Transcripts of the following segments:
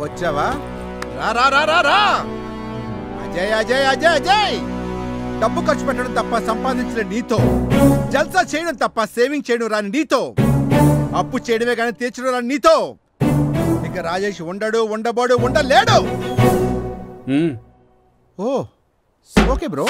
వచ్చావా రా రా రా రా రా అజయ్ అజయ్ అజయ్ అజయ్ డబ్బు ఖర్చు పెట్టడం తప్ప సంపాదించడం నీతో జల్సా చేయడం తప్ప సేవింగ్ చేయడం రాని నీతో అప్పు చేయడమే కానీ తీర్చడం రాని నీతో ఇక రాజేష్ ఉండడు ఉండబోడు ఉండలేడు మ్మ్. ఓ ఓకే బ్రో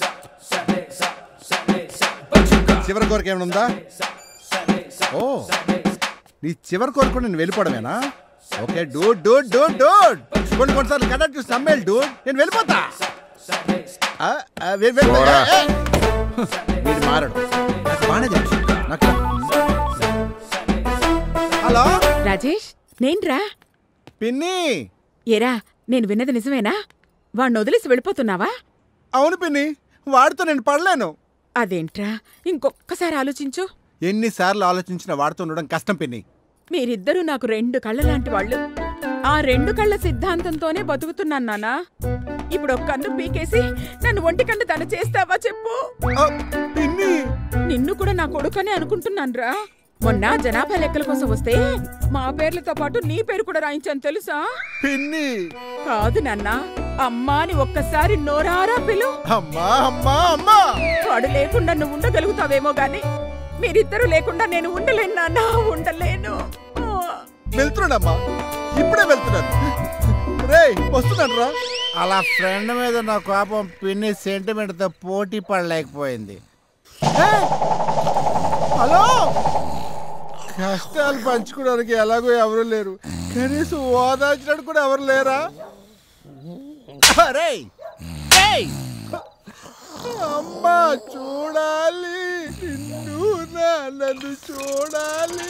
చివరి కోరిక ఏమైనా ఉందా ఓ నీ చివరి కోరిక నేను వెళ్ళిపోవడమేనా okay dude dude dude dude కొన్ని కొన్నిసార్లు కండక్ట్ సమ్మేల్ డూడ్ నేను వెళ్ళిపోతా ఆ, ఆ, వె- వె- వె- పోరా. ఏ, ఏ. వీడు మారడు నాకు బాగానే తెలుసు నాకు హలో రాజేష్ నేన్రా పిన్ని ఏరా నేను విన్నది నిజమేనా వాణ్ణి వదిలేసి వెళ్ళిపోతున్నావా అవును పిన్ని వాడితో నేను పడలేను అదేంట్రా ఇంకొక్కసారి ఆలోచించు ఎన్నిసార్లు ఆలోచించిన వాడితో ఉండడం కష్టం పిన్ని మీరిద్దరూ నాకు రెండు కళ్ళ లాంటి వాళ్ళు ఆ రెండు కళ్ళ సిద్ధాంతంతోనే బతుకుతున్నాను నానా ఇప్పుడు ఒక కన్ను పీకేసి నన్ను ఒంటి కన్ను తను చేస్తావా చెప్పు ఆ, పిన్ని నిన్ను కూడా నా కొడుకనే అనుకుంటున్నానురా మొన్న జనాభా లెక్కల కోసం వస్తే మా పేర్లతో పాటు నీ పేరు కూడా రాయించాను తెలుసా పిన్ని కాదు నాన్న అమ్మా అని ఒక్కసారి నోరారా పిలు అమ్మా అమ్మా అమ్మా వాడు లేకుండా నువ్వు ఉండగలుగుతావేమో గాని మీరిద్దరూ లేకుండా నేను ఉండలేను నాన్న ఉండలేను వెళ్తున్నానమ్మా ఇప్పుడే వెళ్తున్నాను రే వస్తున్నాను రా అలా ఫ్రెండ్ మీద నా కోపం పిన్ని సెంటిమెంట్ తో పోటీ పడలేకపోయింది ఏ? హలో కష్టాలు పంచుకోవడానికి ఎలాగో ఎవరు లేరు కనీసం ఓదార్చడానికి కూడా ఎవరు లేరా రే అమ్మా చూడాలి నిన్ను నా నన్ను చూడాలి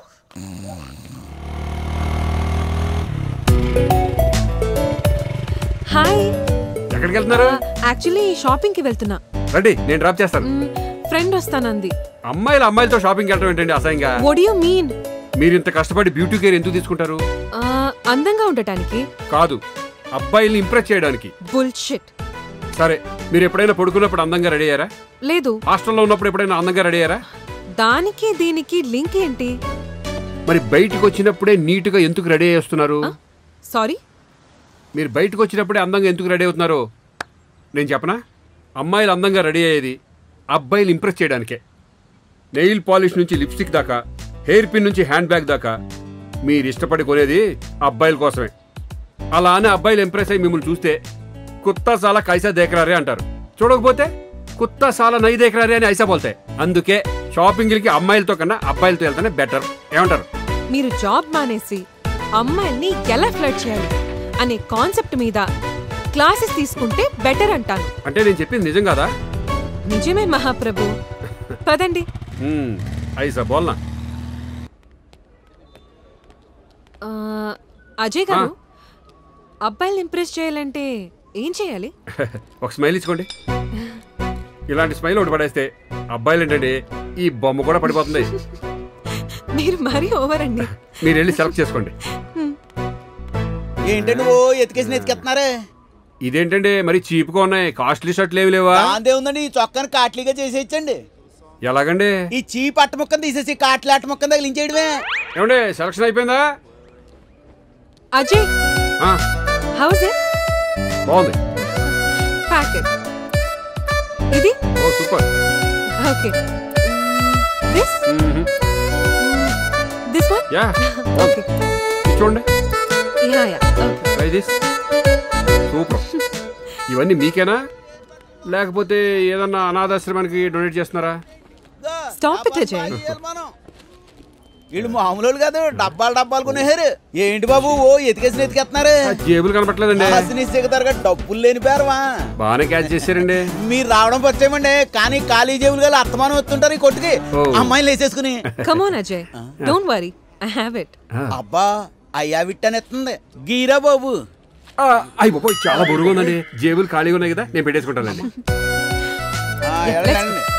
హాయ్ ఎక్కడికి వెళ్తున్నారు యాక్చువల్లీ షాపింగ్ కి వెళ్తున్నా రండి నేను డ్రాప్ చేస్తాను ఫ్రెండ్ వస్తానంది అమ్మాయిలు అమ్మాయిలతో షాపింగ్ వెళ్ళడం ఏంటండి అసహ్యంగా వడ్ యు మీన్ మీరు ఇంత కష్టపడి బ్యూటీ కేర్ ఎందుకు తీసుకుంటారు అందంగా ఉండటానికి కాదు అబ్బాయిల్ని ఇంప్రెస్ చేయడానికి బుల్షిట్ సరే మీరు ఎప్పుడైనా పడుకున్నప్పుడు అందంగా రెడీ అయ్యారా లేదు హాస్టల్లో ఉన్నప్పుడు ఎప్పుడైనా అందంగా రెడీ అయ్యారా దానికి దీనికి లింక్ ఏంటి మరి బయటికి వచ్చినప్పుడే నీట్గా ఎందుకు రెడీ అయ్యేస్తున్నారు సారీ మీరు బయటకు వచ్చినప్పుడే అందంగా ఎందుకు రెడీ అవుతున్నారు నేను చెప్పనా అమ్మాయిలు అందంగా రెడీ అయ్యేది అబ్బాయిలు ఇంప్రెస్ చేయడానికే నెయిల్ పాలిష్ నుంచి లిప్స్టిక్ దాకా హెయిర్ పిన్ నుంచి హ్యాండ్ బ్యాగ్ దాకా మీరు ఇష్టపడి కొనేది అబ్బాయిల కోసమే అలా అని అబ్బాయిలు ఇంప్రెస్ అయ్యి మిమ్మల్ని చూస్తే కుత్తా సాలా కైసా దేకరారే అంటారు చూడకపోతే కుత్తా సాలా నై దేకరారే అని ఐసా బోల్తాయి అందుకే షాపింగ్లకి అమ్మాయిలతో కన్నా అబ్బాయిలతో వెళ్తేనే బెటర్ ఏమంటారు మీరు జాబ్ మానేసి అమ్మాయిల్ని ఎలా ఫ్లడ్ చేయాలి అనే కాన్సెప్ట్ మీద క్లాసెస్ తీసుకుంటే బెటర్ అంటాను అంటే నేను చెప్పింది నిజం కదా నిజమే మహాప్రభు పదండి హ్మ్, ఐసా బోల్నా ఆ, అజయ్ గారు అబ్బాయిల్ని ఇంప్రెస్ చేయాలంటే ఏం చేయాలి ఒక స్మైల్ ఇచ్చుకోండి ఇలాంటి స్మైల్ ఒకటి పడేస్తే అబ్బాయిలు ఏంటండి ఈ బొమ్మ కూడా పడిపోతుంది మీరు మరీ ఓవర్ అండి మీరు వెళ్ళి సెలెక్ట్ చేసుకోండి ఏంటండి ఓ ఎతికేసి ఎతికెత్తున్నారే ఇదేంటంటే మరి చీప్గా ఉన్నాయి కాస్ట్లీ షర్ట్లు ఏమి లేవా దాందే ఉందండి ఈ చొక్కాని కాట్లీగా చేసేయచ్చండి ఎలాగండి ఈ చీప్ అట్ట ముక్కని తీసేసి కాట్ల అట్ట ముక్కని తగిలించేయడమే ఏమండి సెలక్షన్ అయిపోయిందా అజయ్ ఆ, హౌస్ ఇట్ బాగుంది ప్యాకెట్ ఇది oh super okay this hmm. This one yeah okay ఇది చూడండి yeah yeah okay try this super ఇవన్నీ మీకేనా లేకపోతే ఏదన్నా అనాథాశ్రమానికి డొనేట్ చేస్తున్నారా Stop it, Ajay. వీళ్ళు మామూలు వాళ్ళు కాదు డబ్బాలు డబ్బాలు కొనేసారు ఏంటి బాబు ఓ ఎతికేసి ఎతికెత్తున్నారు ఆ, జేబులు కనపట్లేదండి ఆస్తిని సిగతారుగా డబ్బులు లేని పేరవా బాగానే క్యాచ్ చేశారండి మీరు రావడం పరిచయమండి కానీ ఖాళీ జేబులు గల అత్తమానం వస్తుంటారు ఈ కొట్టుకి ఓ. అమ్మాయిలు వేసేసుకుని come on Ajay don't worry I have it ఆ. అబ్బా అయ్యా విట్టనెత్తుంది గీరా బాబు ఆ, అయ్ బాబోయ్ చాలా బరువుగా ఉందండి జేబులు ఖాళీగా ఉన్నాయి కదా నేను పెట్టేసుకుంటానండి ఆ, వెళ్ళండి.